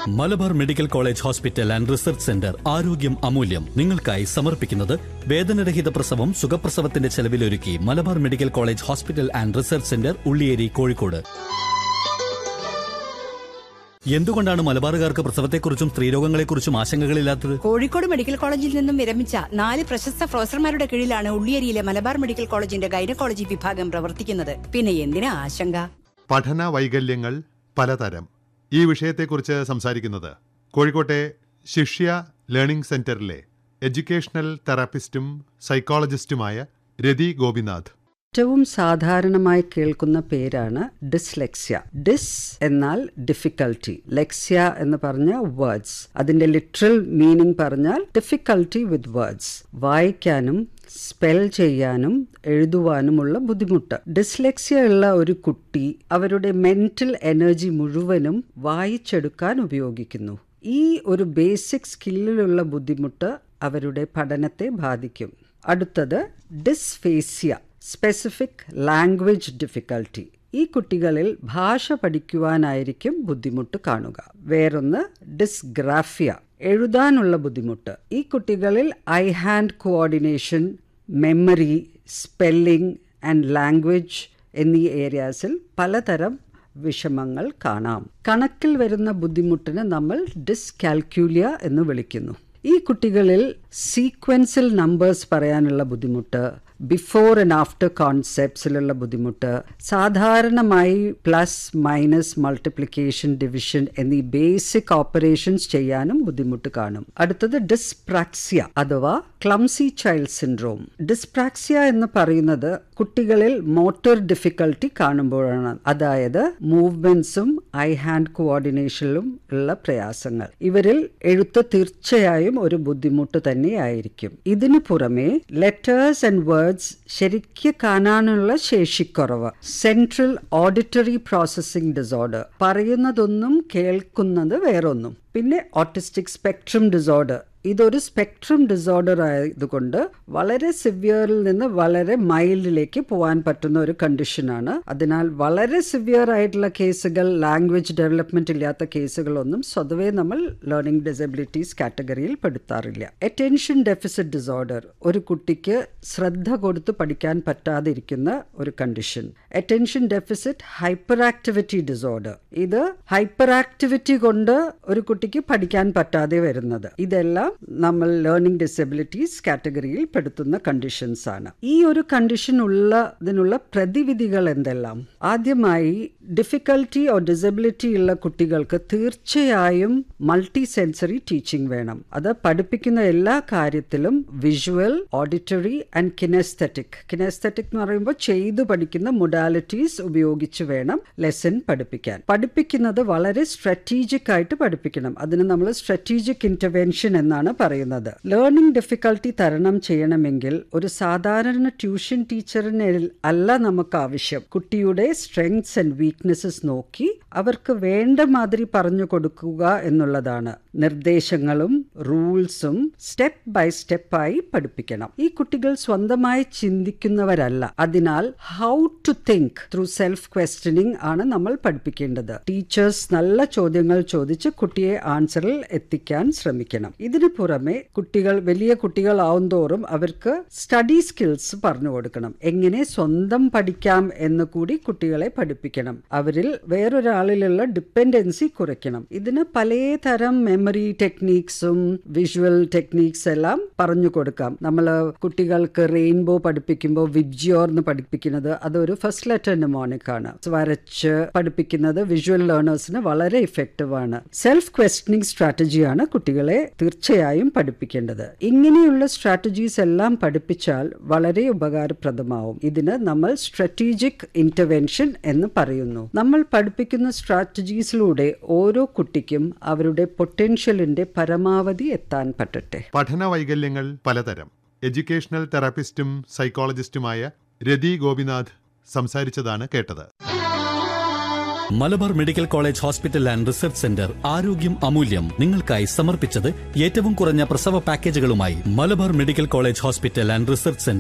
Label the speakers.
Speaker 1: Malabar medical college hospital and research centre ആരോഗ്യം അമൂല്യം നിങ്ങൾക്കായി സമർപ്പിക്കുന്നത് വേദനരഹിത പ്രസവം സുഖപ്രസവത്തിന്റെ ചെലവിലൊരുക്കി Malabar medical college hospital and research centre Ulliyeri Kozhikode എന്തുകൊണ്ടാണ് മലബാറുകാർക്ക് പ്രസവത്തെക്കുറിച്ചും സ്ത്രീരോഗങ്ങളെക്കുറിച്ചും ആശങ്കകളില്ലാത്തത്
Speaker 2: കോഴിക്കോട് മെഡിക്കൽ കോളേജിൽ നിന്നും വിരമിച്ച നാല് പ്രശസ്ത പ്രൊഫസർമാരുടെ കീഴിലാണ് ഉള്ളിയേരിയിലെ മലബാർ മെഡിക്കൽ കോളേജിന്റെ ഗൈനക്കോളജി വിഭാഗം പ്രവർത്തിക്കുന്നത് പിന്നെ എന്തിനാ ആശങ്ക
Speaker 3: പഠന വൈകല്യങ്ങൾ പലതരം ഈ വിഷയത്തെക്കുറിച്ച് സംസാരിക്കുന്നത് കോഴിക്കോട്ടെ ശിഷ്യ ലേണിംഗ് സെന്ററിലെ എഡ്യൂക്കേഷണൽ തെറാപ്പിസ്റ്റും സൈക്കോളജിസ്റ്റുമായ രതി ഗോപിനാഥ്
Speaker 4: ഏറ്റവും സാധാരണമായി കേൾക്കുന്ന പേരാണ് ഡിസ്ലെക്സ്യ ഡിസ് എന്നാൽ ഡിഫിക്കൽട്ടി ലെക്സ്യ എന്ന് പറഞ്ഞ വേർഡ്സ് അതിന്റെ ലിറ്ററൽ മീനിങ് പറഞ്ഞാൽ ഡിഫിക്കൽട്ടി വിത്ത് വേർഡ്സ് വായിക്കാനും സ്പെൽ ചെയ്യാനും എഴുതുവാനുമുള്ള ബുദ്ധിമുട്ട് ഡിസ്ലെക്സിയ ഉള്ള ഒരു കുട്ടി അവരുടെ മെന്റൽ എനർജി മുഴുവനും വായിച്ചെടുക്കാൻ ഉപയോഗിക്കുന്നു ഈ ഒരു ബേസിക് സ്കില്ലിലുള്ള ബുദ്ധിമുട്ട് അവരുടെ പഠനത്തെ ബാധിക്കും അടുത്തത് ഡിസ്ഫേസിയ സ്പെസിഫിക് ലാംഗ്വേജ് ഡിഫിക്കൽട്ടി ഈ കുട്ടികളിൽ ഭാഷ പഠിക്കുവാനായിരിക്കും ബുദ്ധിമുട്ട് കാണുക വേറൊന്ന് ഡിസ്ഗ്രാഫിയ എഴുതാനുള്ള ബുദ്ധിമുട്ട് ഈ കുട്ടികളിൽ eye hand coordination memory spelling and language എന്നീ ഏരിയാസിൽ പലതരം വിഷമങ്ങൾ കാണാം കണക്കിൽ വരുന്ന ബുദ്ധിമുട്ടിന് നമ്മൾ ഡിസ്കാൽക്യൂലിയ എന്ന് വിളിക്കുന്നു ഈ കുട്ടികളിൽ സീക്വൻസിൽ നമ്പേഴ്സ് പറയാനുള്ള ബുദ്ധിമുട്ട് ബിഫോർ ആൻഡ് ആഫ്റ്റർ കോൺസെപ്റ്റ്സിലുള്ള ബുദ്ധിമുട്ട് സാധാരണമായി പ്ലസ് മൈനസ് മൾട്ടിപ്ലിക്കേഷൻ ഡിവിഷൻ എന്നീ ബേസിക് ഓപ്പറേഷൻസ് ചെയ്യാനും ബുദ്ധിമുട്ട് കാണും അടുത്തത് ഡിസ്പ്രാക്സിയ അഥവാ ക്ലംസി ചൈൽഡ് സിൻഡ്രോം ഡിസ്പ്രാക്സിയ എന്ന് പറയുന്നത് കുട്ടികളിൽ മോട്ടോർ ഡിഫിക്കൽട്ടി കാണുമ്പോഴാണ് അതായത് മൂവ്മെന്റ്സും ഐ ഹാൻഡ് കോർഡിനേഷനിലും ഉള്ള പ്രയാസങ്ങൾ ഇവരിൽ എഴുത്ത് തീർച്ചയായും ഒരു ബുദ്ധിമുട്ട് തന്നെയായിരിക്കും ഇതിനു പുറമെ ലെറ്റേഴ്സ് ആൻഡ് വേർഡ്സ് ശരിക്ക് കാണാനുള്ള ശേഷിക്കുറവ് സെൻട്രൽ ഓഡിറ്ററി പ്രോസസ്സിംഗ് ഡിസോർഡർ പറയുന്നതൊന്നും കേൾക്കുന്നത് വേറൊന്നും പിന്നെ ഓട്ടിസ്റ്റിക് സ്പെക്ട്രം ഡിസോർഡർ ഇതൊരു സ്പെക്ട്രം ഡിസോർഡർ ആയതുകൊണ്ട് വളരെ സിവിയറിൽ നിന്ന് വളരെ മൈൽഡിലേക്ക് പോകാൻ പറ്റുന്ന ഒരു കണ്ടീഷനാണ് അതിനാൽ വളരെ സിവിയർ ആയിട്ടുള്ള കേസുകൾ ലാംഗ്വേജ് ഡെവലപ്മെന്റ് ഇല്ലാത്ത കേസുകളൊന്നും സ്വതവേ നമ്മൾ ലേണിംഗ് ഡിസബിലിറ്റീസ് കാറ്റഗറിയിൽ പെടുത്താറില്ല അറ്റൻഷൻ ഡെഫിസിറ്റ് ഡിസോർഡർ ഒരു കുട്ടിക്ക് ശ്രദ്ധ കൊടുത്ത് പഠിക്കാൻ പറ്റാതിരിക്കുന്ന ഒരു condition attention deficit hyperactivity disorder ഇത് ഹൈപ്പർ ആക്ടിവിറ്റി കൊണ്ട് ഒരു കുട്ടിക്ക് പഠിക്കാൻ പറ്റാതെ വരുന്നത് ഇതെല്ലാം നമ്മൾ ലേണിംഗ് ഡിസബിലിറ്റീസ് കാറ്റഗറിയിൽ പെടുത്തുന്ന കണ്ടീഷൻസ് ആണ് ഈ ഒരു കണ്ടീഷൻ ഉള്ളതിനുള്ള പ്രതിവിധികൾ എന്തെല്ലാം ആദ്യമായി ഡിഫിക്കൽറ്റി ഓർ ഡിസബിലിറ്റി ഉള്ള കുട്ടികൾക്ക് തീർച്ചയായും മൾട്ടി സെൻസറി ടീച്ചിങ് വേണം അത് പഠിപ്പിക്കുന്ന എല്ലാ കാര്യത്തിലും visual auditory and kinaesthetic kinaesthetic എന്ന് പറയുമ്പോൾ ചെയ്തു പഠിക്കുന്ന മൊഡാലിറ്റീസ് ഉപയോഗിച്ച് വേണം ലെസൺ പഠിപ്പിക്കാൻ പഠിപ്പിക്കുന്നത് വളരെ സ്ട്രാറ്റജിക് ആയിട്ട് പഠിപ്പിക്കണം അതിന് നമ്മൾ സ്ട്രാറ്റജിക് ഇന്റർവെൻഷൻ എന്നാണ് പറയുന്നത് ലേണിംഗ് ഡിഫിക്കൽട്ടി തരണം ചെയ്യണമെങ്കിൽ ഒരു സാധാരണ ട്യൂഷൻ ടീച്ചറിന് അല്ല നമുക്ക് ആവശ്യം കുട്ടിയുടെ സ്ട്രെങ്സ് ആൻഡ് വീക്ക്നെസ്സസ് നോക്കി അവർക്ക് വേണ്ട മാതിരി പറഞ്ഞു കൊടുക്കുക എന്നുള്ളതാണ് നിർദ്ദേശങ്ങളും റൂൾസും സ്റ്റെപ്പ് ബൈ സ്റ്റെപ്പായി പഠിപ്പിക്കണം ഈ കുട്ടികൾ സ്വന്തമായി ചിന്തിക്കുന്നവരല്ല അതിനാൽ how to think through self questioning ആണ് നമ്മൾ പഠിപ്പിക്കേണ്ടത് ടീച്ചേഴ്സ് നല്ല ചോദ്യങ്ങൾ ചോദിച്ച് കുട്ടിയെ ആൻസറിൽ എത്തിക്കാൻ ശ്രമിക്കണം ഇതിനു പുറമെ കുട്ടികൾ വലിയ കുട്ടികളാവും തോറും അവർക്ക് സ്റ്റഡി സ്കിൽസ് പറഞ്ഞു കൊടുക്കണം എങ്ങനെ സ്വന്തം പഠിക്കാം എന്ന് കൂടി കുട്ടികളെ പഠിപ്പിക്കണം അവരിൽ വേറൊരാളിലുള്ള ഡിപ്പെൻഡൻസി കുറയ്ക്കണം ഇതിന് പലതരം മെമ്മറി ടെക്നീക്സും വിഷ്വൽ ടെക്നീക്സ് എല്ലാം പറഞ്ഞു കൊടുക്കാം നമ്മൾ കുട്ടികൾക്ക് റെയിൻബോ പഠിപ്പിക്കുമ്പോൾ വിബ്ജിയോർ എന്ന് പഠിപ്പിക്കുന്നത് അതൊരു ഫസ്റ്റ് ലെറ്റർ ന്യൂമോണിക് ആണ് വരച്ച് പഠിപ്പിക്കുന്നത് വിഷ്വൽ ലേണേഴ്സിന് വളരെ ഇഫക്റ്റീവ് ആണ് സെൽഫ് ക്വസ്റ്റനിങ് സ്ട്രാറ്റജിയാണ് കുട്ടികളെ തീർച്ചയായും പഠിപ്പിക്കേണ്ടത് ഇങ്ങനെയുള്ള സ്ട്രാറ്റജീസ് എല്ലാം പഠിപ്പിച്ചാൽ വളരെ ഉപകാരപ്രദമാവും ഇതിന് നമ്മൾ സ്ട്രാറ്റജിക് ഇന്റർവെൻഷൻ എന്ന് പറയുന്നു നമ്മൾ പഠിപ്പിക്കുന്ന സ്ട്രാറ്റജീസിലൂടെ ഓരോ കുട്ടിക്കും അവരുടെ പൊട്ടൻഷ്യലിന്റെ പരമാവധി എത്താൻ പറ്റട്ടെ
Speaker 3: പഠന വൈകല്യങ്ങൾ പലതരം എഡ്യൂക്കേഷണൽ തെറാപ്പിസ്റ്റും സൈക്കോളജിസ്റ്റുമായ രതി ഗോപിനാഥ് സംസാരിച്ചതാണ് കേട്ടത്
Speaker 1: Malabar medical college hospital and research centre ആരോഗ്യം അമൂല്യം നിങ്ങൾക്കായി സമർപ്പിച്ചത് ഏറ്റവും കുറഞ്ഞ പ്രസവ പാക്കേജുകളുമായി Malabar medical college hospital and research centre